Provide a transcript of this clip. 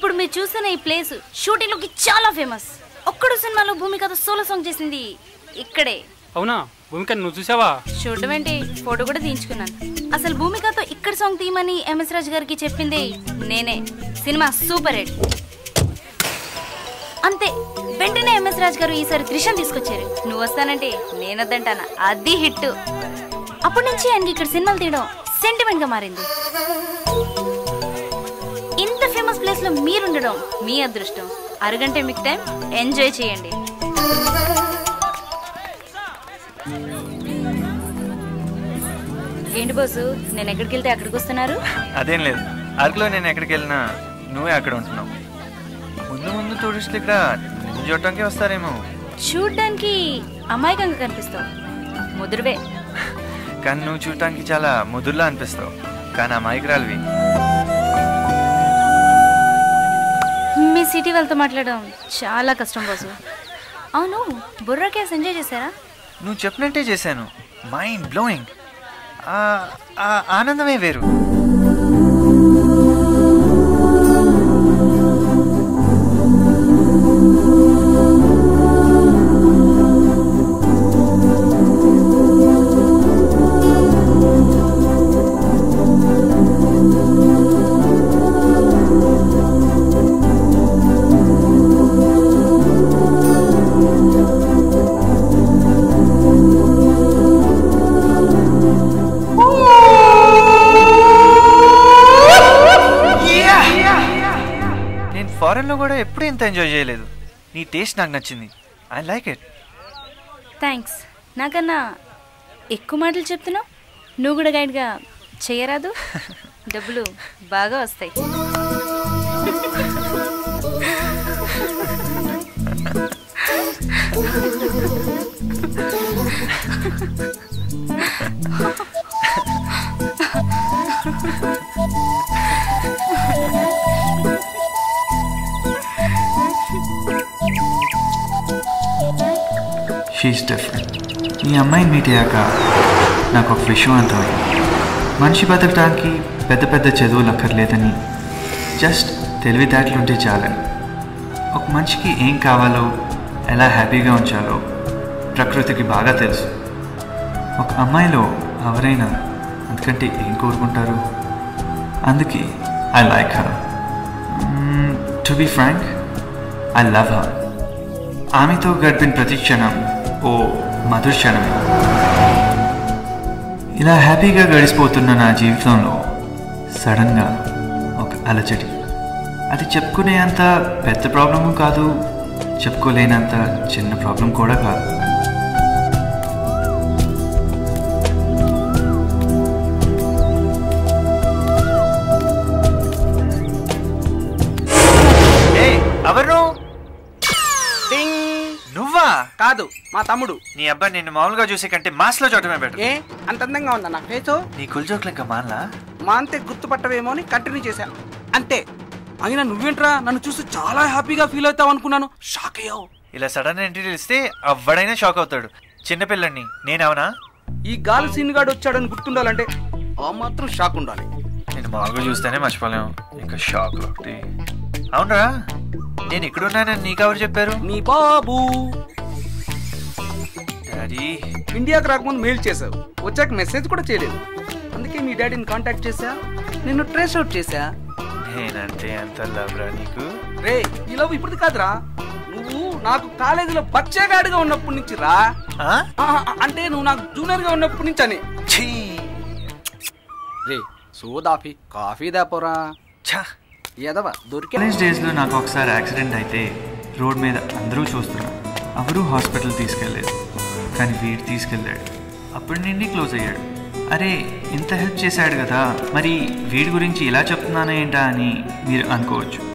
ఇప్పుడు మీరు చూసిన ఈ ప్లేస్ షూటింగ్ లోకి చాలా ఫేమస్ ఒక్కడు సినిమాలో భూమికతో సోలో సాంగ్ చేసింది ఇక్కడే అవునా భూమిక నువ్వు చూసావా చూడడం ఏంటి ఫోటో కూడా తీయించుకున్నాను అసలు భూమికతో ఇక్కడ సాంగ్ తీయమని ఎంఎస్ రాజు గారికి చెప్పింది నేనే సినిమా సూపర్ హిట్ అంతే వెంటనే ఎంఎస్ రాజు గారు ఈసారి త్రిషం తీసుకొచ్చారు నువ్వు వస్తానంటే నేనొద్దంటానా అది హిట్ అప్పటి నుంచి ఆయనకి ఇక్కడ సినిమాలు తీయడం సెంటిమెంట్ గా మారింది ఇంత ఫేమస్ ప్లేస్ లో మీరుండడం మీ అదృష్టం అరగంట మీకు టైం ఎంజాయ్ చేయండి ఏంటి బాసు నేను ఎక్కడికి వెళ్తే అక్కడికి వస్తున్నారు అదేం లేదు అరకులో నేను ఎక్కడికి వెళ్ళినా నువ్వే అక్కడ ఉంటున్నావు ముందు ముందు టూరిస్టులు ఇక్కడ నిన్ను చూడటానికి వస్తారేమో చూడ్డానికి అమాయకంగా కనిపిస్తావు ముదురువే కానీ నువ్వు చూడటానికి చాలా ముదురులా అనిపిస్తావు కానీ ఆ మైక్రాల్వి మీ సిటీ వాళ్ళతో మాట్లాడడం చాలా కష్టం బాసు అవును బుర్రా కేస్ ఎంజాయ్ చేశారా నువ్వు చెప్పినట్టే చేశాను మైండ్ బ్లోయింగ్ ఆ ఆనందమే వేరు నేను ఫారెన్లో కూడా ఎప్పుడూ ఇంత ఎంజాయ్ చేయలేదు నీ టేస్ట్ నాకు నచ్చింది ఐ లైక్ ఇట్ థ్యాంక్స్ నాకన్నా ఎక్కువ మాటలు చెప్తున్నావు నువ్వు కూడా గైడ్గా చేయరాదు డబ్బులు బాగా వస్తాయి షీఈస్ డిఫరెంట్ ఈ అమ్మాయిని మీట్ అయ్యాక నాకు ఒక విషయం అర్థమైంది మనిషి బతకడానికి పెద్ద పెద్ద చదువులు అక్కర్లేదని జస్ట్ తెలివితేటలు ఉంటే చాలని ఒక మనిషికి ఏం కావాలో ఎలా హ్యాపీగా ఉంచాలో ప్రకృతికి బాగా తెలుసు ఒక అమ్మాయిలో ఎవరైనా అందుకంటే ఏం కోరుకుంటారు అందుకే I like her to be frank I love her ఆమెతో గడిపిన ప్రతి క్షణం ఓ మధుర క్షణమే ఇలా హ్యాపీగా గడిచిపోతున్న నా జీవితంలో సడన్గా ఒక అలజడి అది చెప్పుకునే అంత పెద్ద ప్రాబ్లము కాదు చెప్పుకోలేనంత చిన్న ప్రాబ్లం కూడా కాదు ఎవరు డింగ్ నువ్వా కాదు మా తమ్ముడు నీ అబ్బాయి నిన్ను మామూలుగా చూసే కంటే మాస్లో చూడటమే బెటర్ ఏ అంత అందంగా ఉందా నా ఫేసు నీ కుల్జోక్లు ఇంకా మానలా మా అంతే గుర్తుపట్టవేమో అని కంటిన్యూ చేశా అంతే అయినా నువ్వేంట్రా నన్ను చూసి చాలా హ్యాపీగా ఫీల్ అవుతావు అనుకున్నాను షాక్ అయ్యావు ఇలా సడన్ ఎంట్రీ ఇస్తే ఎవడైనా షాక్ అవుతాడు చిన్నపిల్లని నేనవునా ఈ గాలి సీన్ గాడు వచ్చాడని గుర్తుండాలంటే ఆ మాత్రం షాక్ ఉండాలి నేను మామూలుగా చూస్తేనే మర్చిపోలేము ఇంకా షాక్ ఒకటి అవునరా నేను ఇక్కడున్నానని నీకు ఎవరు చెప్పారు నీ బాబు డాడీ ఇండియాకి రాకముందు మెయిల్ చేసావు వచ్చాక మెసేజ్ కూడా చేయలేదు అందుకే మీ డాడీని కాంటాక్ట్ చేశా నిన్ను ట్రేస్ అవుట్ చేశా నేనంటే ఎంత లవ్రా నీకు రే ఈ లవ్ ఇప్పుడు కాదురా నువ్వు నాకు కాలేజీలో బచ్చేగాడిగా ఉన్నప్పటి నుంచి రా ఆ? ఆహా, అంటే నువ్వు నాకు జూనియర్ గా ఉన్నప్పటి నుంచి అని ఛీ! రే సోదాఫీ కాఫీ దాపోరా ఛ! ఎదవా దొరికే కాలేజ్ డేస్లో నాకు ఒకసారి యాక్సిడెంట్ అయితే రోడ్ మీద అందరూ చూస్తున్నారు ఎవరూ హాస్పిటల్ తీసుకెళ్ళలేదు కానీ వీడు తీసుకెళ్ళాడు అప్పటి నుండి క్లోజ్ అయ్యాడు అరే ఇంత హెల్ప్ చేశాడు కదా మరి వీడి గురించి ఇలా చెప్తున్నానా ఏంటా అని మీరు అనుకోవచ్చు